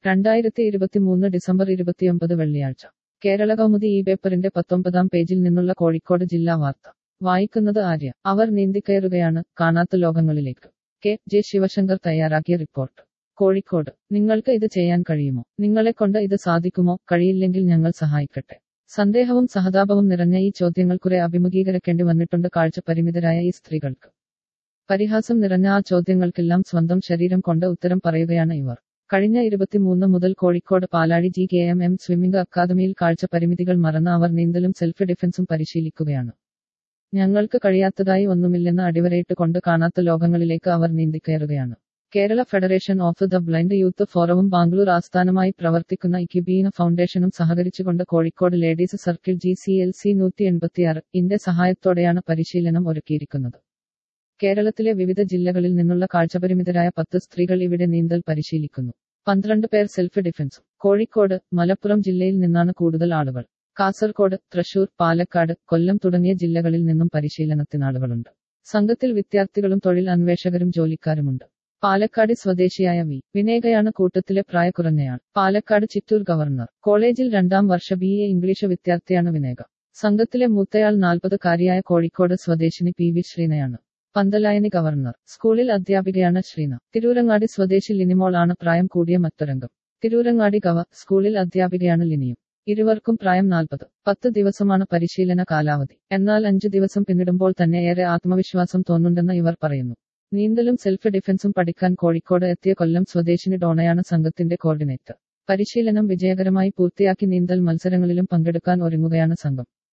രണ്ടായിരത്തി ഇരുപത്തിമൂന്ന് ഡിസംബർ ഇരുപത്തിയൊമ്പത് വെള്ളിയാഴ്ച കേരള കൗമുദി ഈ പേപ്പറിന്റെ പത്തൊമ്പതാം പേജിൽ നിന്നുള്ള കോഴിക്കോട് ജില്ലാ വാർത്ത വായിക്കുന്നത് ആര്യ അവർ നീന്തിക്കയറുകയാണ് കാണാത്ത ലോകങ്ങളിലേക്ക് കെ ജെ ശിവശങ്കർ തയ്യാറാക്കിയ റിപ്പോർട്ട് കോഴിക്കോട് നിങ്ങൾക്ക് ഇത് ചെയ്യാൻ കഴിയുമോ നിങ്ങളെ കൊണ്ട് ഇത് സാധിക്കുമോ കഴിയില്ലെങ്കിൽ ഞങ്ങൾ സഹായിക്കട്ടെ സന്ദേഹവും സഹതാപവും നിറഞ്ഞ ഈ ചോദ്യങ്ങൾക്കുറെ അഭിമുഖീകരിക്കേണ്ടി വന്നിട്ടുണ്ട് കാഴ്ച പരിമിതരായ ഈ സ്ത്രീകൾക്ക് പരിഹാസം നിറഞ്ഞ ആ ചോദ്യങ്ങൾക്കെല്ലാം സ്വന്തം ശരീരം കൊണ്ട് ഉത്തരം പറയുകയാണ് ഇവർ കഴിഞ്ഞ ഇരുപത്തിമൂന്ന് മുതൽ Kozhikode Palazhi G K M M swimming അക്കാദമിയിൽ കാഴ്ച പരിമിതികൾ മറന്ന അവർ നീന്തലും സെൽഫ് ഡിഫൻസും പരിശീലിക്കുകയാണ് ഞങ്ങൾക്ക് കഴിയാത്തതായി ഒന്നുമില്ലെന്ന് അടിവരയിട്ട് കൊണ്ട് കാണാത്ത ലോകങ്ങളിലേക്ക് അവർ നീന്തിക്കയറുകയാണ് Kerala federation of the blind youth ഫോറവും ബാംഗ്ലൂർ ആസ്ഥാനമായി പ്രവർത്തിക്കുന്ന ഇക്യുബീന ഫൗണ്ടേഷനും സഹകരിച്ചുകൊണ്ട് Kozhikode ladies circle G C L C നൂറ്റി എൺപത്തിയാറ് ഇന്റെ സഹായത്തോടെയാണ് പരിശീലനം ഒരുക്കിയിരിക്കുന്നത് കേരളത്തിലെ വിവിധ ജില്ലകളിൽ നിന്നുള്ള കാഴ്ചപരിമിതരായ പത്ത് സ്ത്രീകൾ ഇവിടെ നീന്തൽ പരിശീലിക്കുന്നു പന്ത്രണ്ട് പേർ സെൽഫ് ഡിഫൻസും കോഴിക്കോട് മലപ്പുറം ജില്ലയിൽ നിന്നാണ് കൂടുതൽ ആളുകൾ കാസർകോട് തൃശൂർ പാലക്കാട് കൊല്ലം തുടങ്ങിയ ജില്ലകളിൽ നിന്നും പരിശീലനത്തിനാളുകളുണ്ട് സംഘത്തിൽ വിദ്യാർത്ഥികളും തൊഴിൽ അന്വേഷകരും ജോലിക്കാരുമുണ്ട് പാലക്കാട് സ്വദേശിയായ വി വിനേകയാണ് കൂട്ടത്തിലെ പ്രായക്കുറഞ്ഞയാൾ പാലക്കാട് ചിറ്റൂർ ഗവർണർ കോളേജിൽ രണ്ടാം വർഷ ബി എ ഇംഗ്ലീഷ് വിദ്യാർത്ഥിയാണ് വിനേക സംഘത്തിലെ മൂത്തയാൾ നാൽപ്പതുകാരിയായ കോഴിക്കോട് സ്വദേശിനി പി വി ശ്രീനയാണ് പന്തലായനി ഗവർണർ സ്കൂളിൽ അധ്യാപികയാണ് ശ്രീന തിരൂരങ്ങാടി സ്വദേശി ലിനിമോൾ ആണ് പ്രായം കൂടിയ മറ്റൊരംഗം തിരൂരങ്ങാടി ഗവ സ്കൂളിൽ അധ്യാപികയാണ് ലിനിയും ഇരുവർക്കും പ്രായം നാൽപ്പത് പത്ത് ദിവസമാണ് പരിശീലന കാലാവധി എന്നാൽ അഞ്ചു ദിവസം പിന്നിടുമ്പോൾ തന്നെ ഏറെ ആത്മവിശ്വാസം തോന്നുന്നുണ്ടെന്ന് ഇവർ പറയുന്നു നീന്തലും സെൽഫ് ഡിഫൻസും പഠിക്കാൻ കോഴിക്കോട് എത്തിയ കൊല്ലം സ്വദേശിനി ഡോണയാണ് സംഘത്തിന്റെ കോർഡിനേറ്റർ പരിശീലനം വിജയകരമായി പൂർത്തിയാക്കി നീന്തൽ മത്സരങ്ങളിലും പങ്കെടുക്കാൻ ഒരുങ്ങുകയാണ് സംഘം